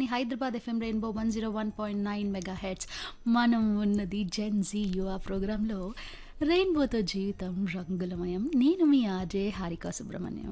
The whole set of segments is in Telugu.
Akashvani Hyderabad FM rainbow one zero one point nine mega heads మనం ఉన్నది జెన్ జీ యువ ప్రోగ్రాంలో రెయిన్బోతో జీవితం రంగులమయం నేను మీ ఆజే హారికా సుబ్రహ్మణ్యం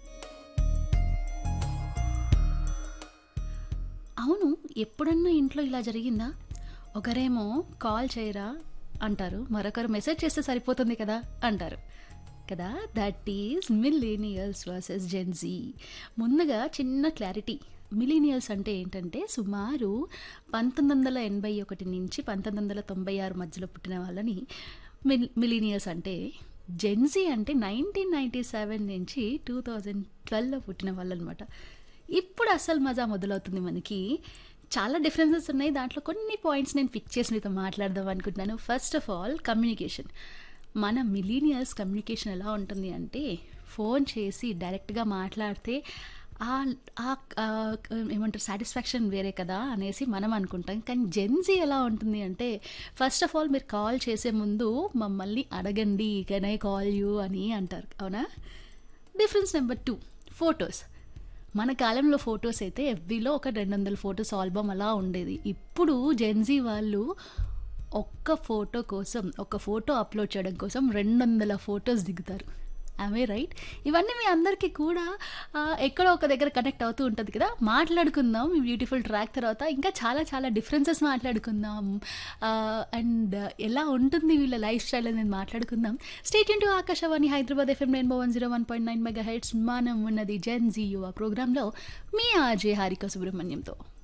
అవును ఎప్పుడన్నా ఇంట్లో ఇలా జరిగిందా ఒకరేమో కాల్ చేయరా అంటారు మరొకరు మెసేజ్ చేస్తే సరిపోతుంది కదా అంటారు కదా that is millennials versus gen Z ముందుగా చిన్న క్లారిటీ మిలీనియల్స్ అంటే ఏంటంటే సుమారు పంతొమ్మిది వందల ఎనభై ఒకటి నుంచి పంతొమ్మిది వందల తొంభై ఆరు మధ్యలో పుట్టిన వాళ్ళని మిల్ మిలీనియల్స్ అంటే జెన్జీ అంటే నైన్టీన్ నైంటీ సెవెన్ నుంచి టూ థౌజండ్ ట్వెల్వ్లో పుట్టిన వాళ్ళు అనమాట ఇప్పుడు అసలు మజా మొదలవుతుంది మనకి చాలా డిఫరెన్సెస్ ఉన్నాయి దాంట్లో కొన్ని పాయింట్స్ నేను పిక్ చేసి మీతో మాట్లాడదాం అనుకుంటున్నాను ఫస్ట్ ఆఫ్ ఆల్ కమ్యూనికేషన్ మన మిలీనియల్స్ కమ్యూనికేషన్ ఎలా ఉంటుంది అంటే ఫోన్ చేసి డైరెక్ట్గా మాట్లాడితే ఆ ఆ ఏమంటారు సాటిస్ఫాక్షన్ వేరే కదా అనేసి మనం అనుకుంటాం కానీ జెన్జీ ఎలా ఉంటుంది అంటే ఫస్ట్ ఆఫ్ ఆల్ మీరు కాల్ చేసే ముందు మమ్మల్ని అడగండి కెన్ ఐ కాల్ యూ అని అంటారు అవునా డిఫరెన్స్ నెంబర్ టూ ఫొటోస్ మన కాలంలో ఫొటోస్ అయితే ఎఫ్బీలో ఒక రెండు వందల ఫొటోస్ ఆల్బమ్ అలా ఉండేది ఇప్పుడు జెన్జీ వాళ్ళు ఒక్క ఫోటో కోసం ఒక ఫోటో అప్లోడ్ చేయడం కోసం రెండు వందల ఫొటోస్ దిగుతారు అవే రైట్ ఇవన్నీ మీ అందరికీ కూడా ఆ, ఎక్కడో ఒక దగ్గర కనెక్ట్ అవుతూ ఉంటుంది కదా మాట్లాడుకుందాం ఈ బ్యూటిఫుల్ ట్రాక్ తర్వాత ఇంకా చాలా చాలా డిఫరెన్సెస్ మాట్లాడుకుందాం అండ్ ఎలా ఉంటుంది వీళ్ళ లైఫ్ స్టైల్ అనేది మాట్లాడుకుందాం state into Akashvani Hyderabad FM rainbow one zero one point nine mega heads మనం ఉన్నది జెన్ జీ యువ ప్రోగ్రాంలో మీ ఆర్జే హారిక సుబ్రహ్మణ్యంతో